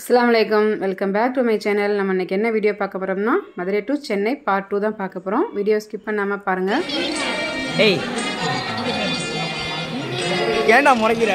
அஸ்ஸலாமு அலைக்கும் welcome back to my channel நம்ம இன்னைக்கு என்ன வீடியோ பார்க்க போகிறோம்னா Madurai to Chennai part two தான் பார்க்க போகிறோம் வீடியோ ஸ்கிப் பண்ணாமல் பாருங்கள் ஏய் ஏன்டா முறைக்கிற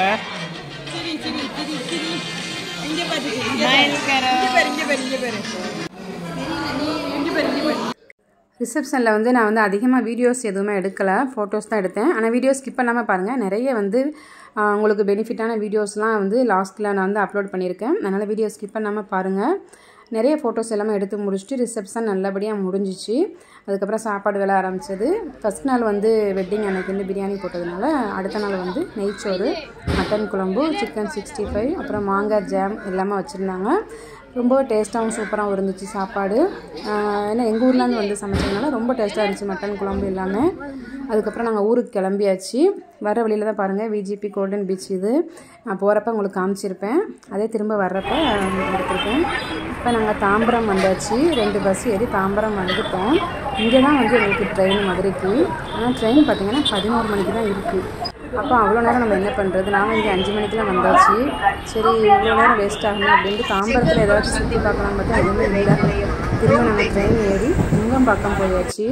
ரிசப்ஷனில் வந்து நான் வந்து அதிகமாக வீடியோஸ் எதுவுமே எடுக்கலை ஃபோட்டோஸ் தான் எடுத்தேன் ஆனால் வீடியோ ஸ்கிப் பண்ணாமல் பாருங்கள் நிறைய வந்து ஆ, உங்களுக்கு பெனிஃபிட்டான வீடியோஸ்லாம் வந்து லாஸ்ட்டில் நான் வந்து அப்லோட் பண்ணியிருக்கேன் அதனால் வீடியோ ஸ்கிப் பண்ணாமல் பாருங்கள் நிறைய ஃபோட்டோஸ் எல்லாமே எடுத்து முடிச்சுட்டு ரிசப்ஷன் நல்லபடியாக முடிஞ்சிச்சு அதுக்கப்புறம் சாப்பாடு வேலை ஆரம்பிச்சது ஃபஸ்ட் நாள் வந்து வெட்டிங் அன்னைக்கு வந்து பிரியாணி போட்டதுனால அடுத்த நாள் வந்து நெய்ச்சோறு மட்டன் குழம்பு சிக்கன் சிக்ஸ்டி ஃபைவ் அப்புறம் மாங்காய் ஜாம் எல்லாமே வச்சுருந்தாங்க ரொம்ப டேஸ்ட்டாகவும் சூப்பராகவும் இருந்துச்சு சாப்பாடு ஆஹ் ஏன்னா எங்கள் ஊர்லேருந்து வந்து சமைச்சதுனால ரொம்ப டேஸ்ட்டாக இருந்துச்சு மட்டன் குழம்பு எல்லாமே அதுக்கப்புறம் நாங்கள் ஊருக்கு கிளம்பியாச்சு வர வழியில் தான் பாருங்கள் விஜிபி கோல்டன் பீச் இது நான் போகிறப்ப உங்களுக்கு காமிச்சிருப்பேன் அதே திரும்ப வர்றப்ப எடுத்திருக்கேன் இப்போ நாங்கள் தாம்பரம் வந்தாச்சு ரெண்டு பஸ் ஏறி தாம்பரம் வந்துட்டோம் இங்கே தான் வந்து எங்களுக்கு ட்ரெயின் மதுரைக்கு ஆனால் ட்ரெயின் பார்த்தீங்கன்னா பதினோரு மணிக்கு தான் இருக்குது அப்போ அவ்வளோ நேரம் நம்ம என்ன பண்ணுறது நாங்கள் இங்கே அஞ்சு மணிக்கெலாம் வந்தாச்சு சரி இவ்வளோ நேரம் வேஸ்ட் ஆகணும் அப்படின்ட்டு தாம்பரத்தில் ஏதாச்சும் சுற்றி பார்க்கலாம் பார்த்தா எதுவுமே இல்லை திரும்ப நாங்கள் ட்ரெயின் ஏறி நுங்கம்பாக்கம் போயாச்சு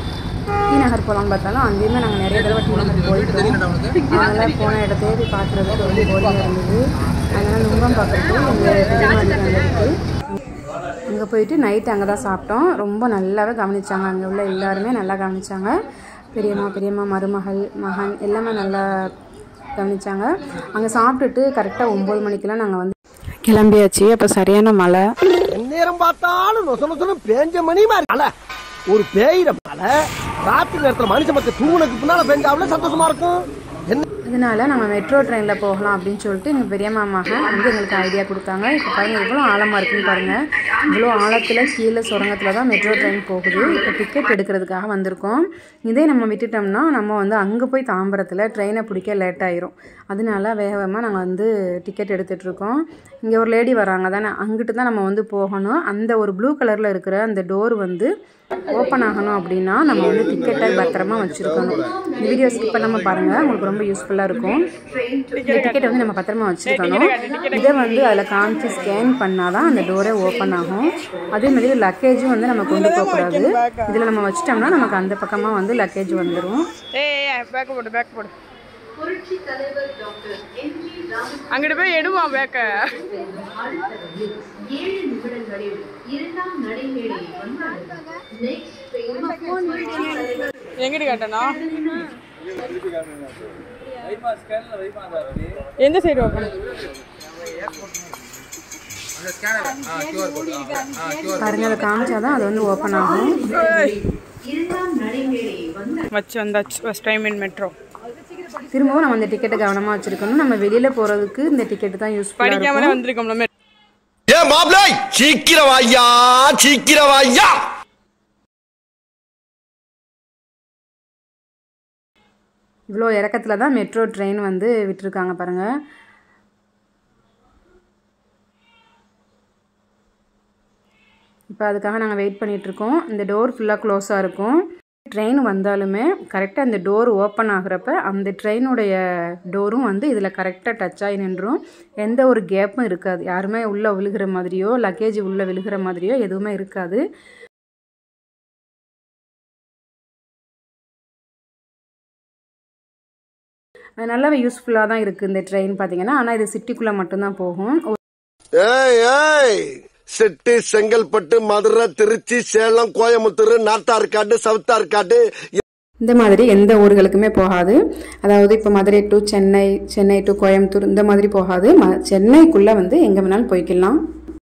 டி நகர் போகலான்னு பார்த்தாலும் அங்கேயுமே நாங்கள் நிறைய தடவை டி நகர் போயிட்டோம் அதனால் போன இடத்தையே போய் பார்க்குறதுக்கு ரொம்ப போரியாக இருந்தது அதனால் நுங்கம்பாக்கத்துக்கு இங்கே பெரியமாதிரி இருக்குது அங்கே போயிட்டு நைட்டு அங்கே தான் சாப்பிட்டோம் ரொம்ப நல்லாவே கவனிச்சாங்க அங்கே உள்ள எல்லாருமே நல்லா கவனிச்சாங்க பெரியம்மா பெரியம்மா மருமகள் மகன் எல்லாமே நல்லா கவனிச்சாங்க அங்கே சாப்பிட்டுட்டு கரெக்டாக ஒம்பது மணிக்கெல்லாம் நாங்கள் வந்து கிளம்பியாச்சு அப்போ சரியான மழை நேரம் பார்த்தாலும் நொச நொசனம் பேஞ்ச மணி மாதிரி மழை ஒரு பேயிர மழை ராத்திரி நேரத்துல மனுஷ மக்கள் தூங்குனதுக்கு பின்னால பெஞ்சாவில சந்தோஷமா இருக்கும் என்ன அதனால நம்ம மெட்ரோ ட்ரெயினில் போகலாம் அப்படின்னு சொல்லிட்டு எங்கள் பெரியம்மா மகன் வந்து எங்களுக்கு ஐடியா கொடுத்தாங்க இப்போ பாருங்கள் எவ்வளோ ஆழமாக இருக்குன்னு பாருங்கள் இவ்வளோ ஆழத்தில் கீழே சுரங்கத்தில் தான் மெட்ரோ ட்ரெயின் போகுது இப்போ டிக்கெட் எடுக்கிறதுக்காக வந்திருக்கோம் இதே நம்ம விட்டுட்டோம்னா நம்ம வந்து அங்கே போய் தாம்பரத்தில் ட்ரெயினை பிடிக்க லேட் ஆயிரும் அதனால வேகமாக நாங்கள் வந்து டிக்கெட் எடுத்துகிட்ருக்கோம் இங்கே ஒரு லேடி வராங்க தானே அங்கிட்டு தான் நம்ம வந்து போகணும் அந்த ஒரு ப்ளூ கலரில் இருக்கிற அந்த டோர் வந்து ஓப்பன் ஆகணும் அப்படின்னா நம்ம வந்து டிக்கெட்டை பத்திரமா வச்சுருக்கணும் இந்த வீடியோ ஸ்கிப் பண்ணாமல் பாருங்கள் உங்களுக்கு ரொம்ப யூஸ்ஃபுல்லாக இருக்கும் இந்த டிக்கெட்டை வந்து நம்ம பத்திரமா வச்சுருக்கணும் இதை வந்து அதில் காமிச்சு ஸ்கேன் பண்ணால் தான் அந்த டோரே ஓப்பன் ஆகும் அதே மாதிரி லக்கேஜும் வந்து நம்ம கொண்டு போகக்கூடாது இதில் நம்ம வச்சிட்டோம்னா நமக்கு அந்த பக்கமாக வந்து லக்கேஜ் வந்துடும் ஏய் பேக்க போடு பேக்க போடு அங்கிட்டு போய் எடுமா பேக்க ஏழு நிமிடங்களில் இரண்டாம் நடைமேடை வந்தது நெக்ஸ்ட் எங்கிட்டு காட்டணும் எந்த சைடு ஓப்பன் பாருங்க அதை காமிச்சாதான் அது வந்து ஓப்பன் ஆகும் இரண்டாம் நடைமேடை வந்த வச்சு வந்தாச்சு ஃபஸ்ட் டைம் இன் மெட்ரோ திரும்பவும் நம்ம இந்த டிக்கெட்டை கவனமாக வச்சுருக்கணும் நம்ம வெளியில் போகிறதுக்கு இந்த டிக்கெட்டு தான் யூஸ்ஃபுல்லாக இருக்கும் படிக்காமலே வந்திருக்கோம்ல ஏ மாப்பிளை சீக்கிரம் ஐயா சீக்கிரம் ஐயா இவ்வளோ இறக்கத்தில் தான் மெட்ரோ ட்ரெயின் வந்து விட்டுருக்காங்க பாருங்கள் இப்போ அதுக்காக நாங்கள் வெயிட் பண்ணிகிட்ருக்கோம் இந்த டோர் ஃபுல்லாக க்ளோஸாக இருக்கும் ட்ரெயின் வந்தாலுமே கரெக்டாக அந்த டோர் ஓப்பன் ஆகுறப்ப அந்த ட்ரெயினுடைய டோரும் வந்து இதில் கரெக்டாக டச் ஆகி நின்றும் எந்த ஒரு கேப்பும் இருக்காது யாருமே உள்ளே விழுகிற மாதிரியோ லக்கேஜ் உள்ளே விழுகிற மாதிரியோ எதுவுமே இருக்காது அது நல்லாவே யூஸ்ஃபுல்லாக தான் இருக்குது இந்த ட்ரெயின் பார்த்தீங்கன்னா ஆனால் இது சிட்டிக்குள்ளே மட்டும்தான் போகும் ஏய் ஏய் செட்டு செங்கல்பட்டு மதுரை திருச்சி சேலம் கோயம்புத்தூர் நாட்டார்காடு சவுத்தார்காடு இந்த மாதிரி எந்த ஊர்களுக்குமே போகாது அதாவது இப்போ மதுரை டு சென்னை சென்னை டு கோயம்புத்தூர் இந்த மாதிரி போகாது ம சென்னைக்குள்ளே வந்து எங்கே வேணாலும் போய்க்கலாம்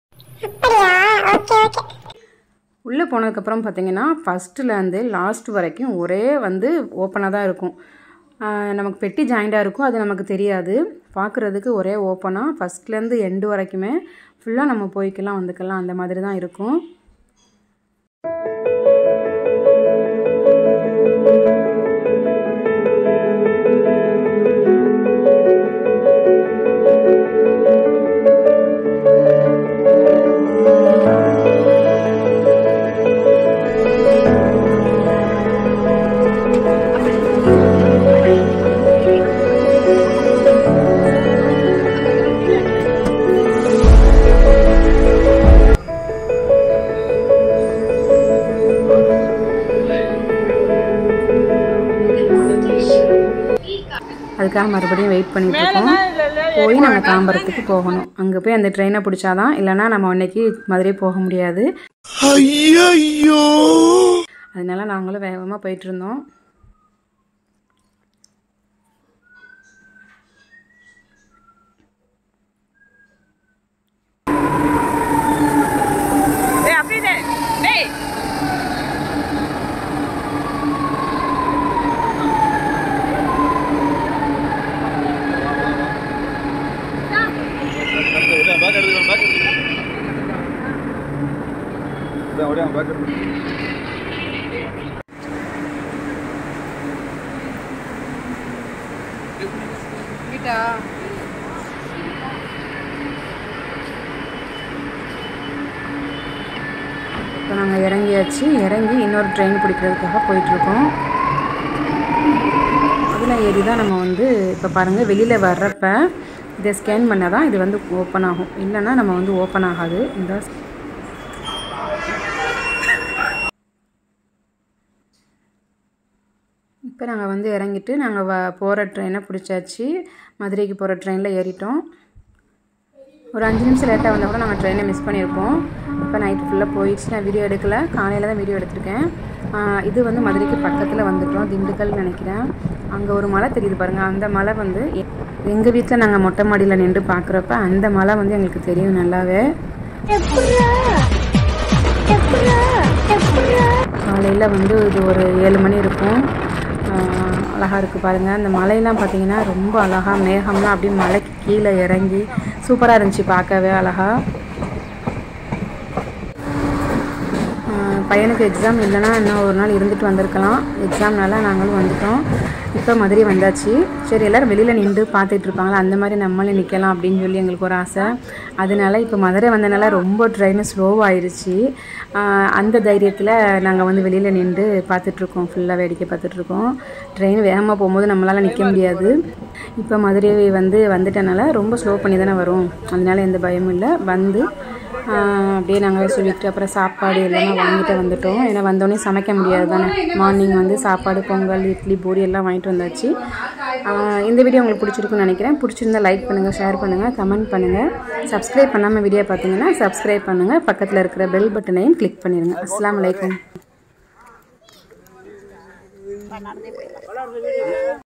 உள்ளே போனதுக்கப்புறம் பார்த்தீங்கன்னா ஃபஸ்ட்டுலேருந்து லாஸ்ட் வரைக்கும் ஒரே வந்து ஓப்பனாக தான் இருக்கும் ஆஹ் நமக்கு பெட்டி ஜாயிண்டாக இருக்கும் அது நமக்கு தெரியாது பார்க்குறதுக்கு ஒரே ஓப்பனாக ஃபஸ்ட்லேருந்து எண்டு வரைக்குமே ஃபுல்லாக நம்ம போய்க்கலாம் வந்துக்கலாம் அந்த மாதிரி தான் இருக்கும் அதுக்காக மறுபடியும் வெயிட் பண்ணிட்டு இருக்கோம் போய் நாங்கள் தாம்பரத்துக்கு போகணும் அங்கே போய் அந்த ட்ரெயினை பிடிச்சாதான் இல்லைன்னா நம்ம அன்னைக்கு மதுரை போக முடியாது அதனால நாங்களும் வேகமாக போயிட்டு இருந்தோம் டேய் அப்படியே டேய் இப்போ நாங்கள் இறங்கியாச்சு இறங்கி இன்னொரு ட்ரெயின் பிடிக்கிறதுக்காக போயிட்டுருக்கோம் அதில் ஏறி தான் நம்ம வந்து இப்போ பாருங்கள் வெளியில் வர்றப்ப இதை ஸ்கேன் பண்ணால் தான் இது வந்து ஓப்பன் ஆகும் இல்லைன்னா நம்ம வந்து ஓப்பன் ஆகாது இந்த இப்போ நாங்கள் வந்து இறங்கிட்டு நாங்கள் வ போகிற ட்ரெயினை பிடிச்சாச்சு மதுரைக்கு போகிற ட்ரெயினில் ஏறிட்டோம் ஒரு அஞ்சு நிமிஷம் லேட்டாக வந்தால் கூட நாங்கள் ட்ரெயினை மிஸ் பண்ணியிருப்போம் இப்போ நைட்டு ஃபுல்லாக போயிடுச்சு நான் வீடியோ எடுக்கல காலையில் தான் வீடியோ எடுத்திருக்கேன் ஆஹ் இது வந்து மதுரைக்கு பக்கத்தில் வந்துட்டோம் திண்டுக்கல் நினைக்கிறேன் அங்கே ஒரு மலை தெரியுது பாருங்கள் அந்த மலை வந்து எங்கள் வீட்டில் நாங்கள் மொட்டை மாடியில் நின்று பார்க்குறப்ப அந்த மலை வந்து எங்களுக்கு தெரியும் நல்லாவே காலையில் வந்து இது ஒரு ஏழு மணி இருக்கும் ஆஹ் அழகா இருக்குது பாருங்கள் அந்த மலையெல்லாம் பார்த்தீங்கன்னா ரொம்ப அழகா மேகம்லாம் அப்படியே மலைக்கு கீழே இறங்கி சூப்பராக இருந்துச்சு பார்க்கவே அழகா ஆஹ் பையனுக்கு எக்ஸாம் இல்லைன்னா இன்னும் ஒரு நாள் இருந்துட்டு வந்திருக்கலாம் எக்ஸாம்னால நாங்களும் வந்துட்டோம் இப்போ மதுரை வந்தாச்சு சரி எல்லோரும் வெளியில் நின்று பார்த்துட்டு இருப்பாங்களா அந்த மாதிரி நம்மளும் நிற்கலாம் அப்படின்னு சொல்லி எங்களுக்கு ஒரு ஆசை அதனால இப்போ மதுரை வந்தனால ரொம்ப ட்ரெயின் ஸ்லோவாயிருச்சு அந்த தைரியத்தில் நாங்கள் வந்து வெளியில் நின்று பார்த்துட்ருக்கோம் ஃபுல்லாக வேடிக்கை பார்த்துட்ருக்கோம் ட்ரெயின் வேகமாக போகும்போது நம்மளால் நிற்க முடியாது இப்போ மதுரை வந்து வந்துட்டனால ரொம்ப ஸ்லோ பண்ணி தானே வரும் அதனால எந்த பயமும் இல்லை வந்து ஆஹ் அப்படியே நாங்கள் சொல்லிட்டு அப்புறம் சாப்பாடு எல்லாமே வாங்கிட்டு வந்துட்டோம் ஏன்னா வந்தோடனே சமைக்க முடியாது தானே மார்னிங் வந்து சாப்பாடு பொங்கல் இட்லி பூரி எல்லாம் வாங்கிட்டு வந்தாச்சு ஆஹ் இந்த வீடியோ உங்களுக்கு பிடிச்சிருக்குன்னு நினைக்கிறேன் பிடிச்சிருந்தா லைக் பண்ணுங்கள் ஷேர் பண்ணுங்கள் கமெண்ட் பண்ணுங்கள் சப்ஸ்கிரைப் பண்ணாமல் வீடியோ பார்த்தீங்கன்னா சப்ஸ்கிரைப் பண்ணுங்கள் பக்கத்தில் இருக்கிற பெல் பட்டனையும் கிளிக் பண்ணிடுங்க அஸ்ஸலாமு அலைக்கும்